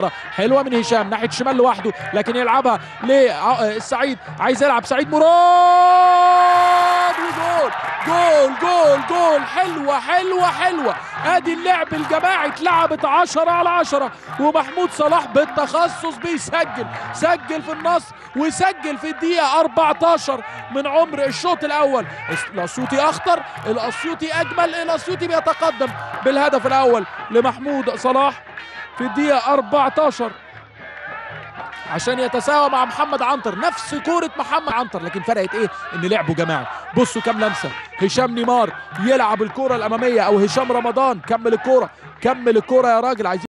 حلوه من هشام ناحيه الشمال لوحده لكن يلعبها للسعيد عايز يلعب سعيد مراد وجول جول جول جول حلوه حلوه حلوه ادي اللعب الجماعي اتلعبت 10 على 10 ومحمود صلاح بالتخصص بيسجل سجل في النصر وسجل في الدقيقه 14 من عمر الشوط الاول الاسيوطي اخطر الاسيوطي اجمل الاسيوطي بيتقدم بالهدف الاول لمحمود صلاح في الدقيقه 14 عشان يتساوى مع محمد عنتر نفس كورة محمد عنتر لكن فرقت ايه ان لعبه جماعي بصوا كام لمسة هشام نيمار يلعب الكرة الامامية او هشام رمضان كمل الكرة كمل الكرة يا راجل عايزين